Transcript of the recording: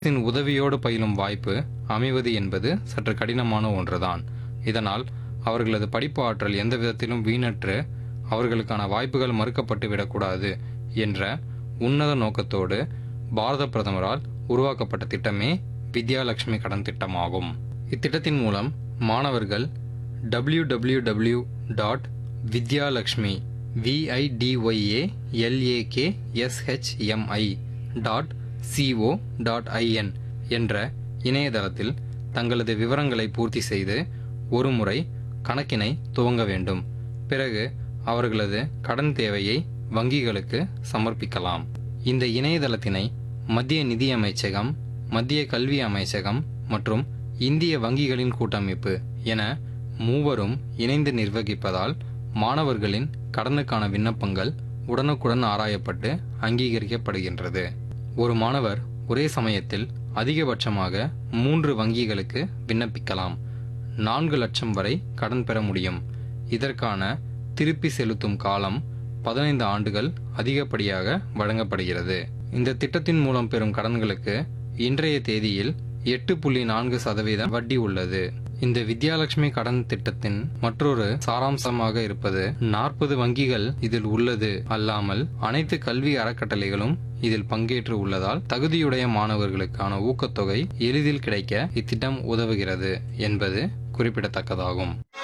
அரசின் உதவியோடு பயிலும் வாய்ப்பு அமைவது என்பது சற்று கடினமான ஒன்றுதான் இதனால் அவர்களது படிப்பு ஆற்றல் எந்த விதத்திலும் வீணற்று அவர்களுக்கான வாய்ப்புகள் மறுக்கப்பட்டு விடக்கூடாது என்ற உன்னத நோக்கத்தோடு பாரத பிரதமரால் உருவாக்கப்பட்ட திட்டமே வித்யாலட்சுமி கடன் திட்டமாகும் இத்திட்டத்தின் மூலம் மாணவர்கள் W W W dot Vidyalakshmi VIDYA LAK SHMI dot CO dot IN என்ற இணையதளத்தில் தங்களது விவரங்களை பூர்த்தி செய்து ஒரு முறை கணக்கினை துவங்க வேண்டும் பிறகு அவர்களது கடன் தேவையை வங்கிகளுக்கு சமர்ப்பிக்கலாம் இந்த இணையதளத்தினை மத்திய நிதி அமைச்சகம் மத்திய கல்வி அமைச்சகம் மற்றும் இந்திய வங்கிகளின் கூட்டமைப்பு என மூவரும் இணைந்து நிர்வகிப்பதால் மாணவர்களின் கடனுக்கான விண்ணப்பங்கள் உடனுக்குடன் ஆராயப்பட்டு அங்கீகரிக்கப்படுகின்றது ஒரு மாணவர் ஒரே சமயத்தில் அதிகபட்சமாக மூன்று வங்கிகளுக்கு விண்ணப்பிக்கலாம் நான்கு லட்சம் வரை கடன் பெற முடியும் இதற்கான திருப்பி செலுத்தும் காலம் பதினைந்து ஆண்டுகள் அதிகப்படியாக வழங்கப்படுகிறது இந்த திட்டத்தின் மூலம் பெறும் கடன்களுக்கு இன்றைய தேதியில் எட்டு புள்ளி நான்கு சதவீதம் வட்டி உள்ளது இந்த வித்யாலட்சுமி கடன் திட்டத்தின் மற்றொரு சாராம்சமாக இருப்பது நாற்பது வங்கிகள் இதில் உள்ளது அல்லாமல் அனைத்து கல்வி அறக்கட்டளைகளும் இதில் பங்கேற்று உள்ளதால் தகுதியுடைய மாணவர்களுக்கான ஊக்கத்தொகை எளிதில் கிடைக்க இத்திட்டம் உதவுகிறது என்பது குறிப்பிடத்தக்கதாகும்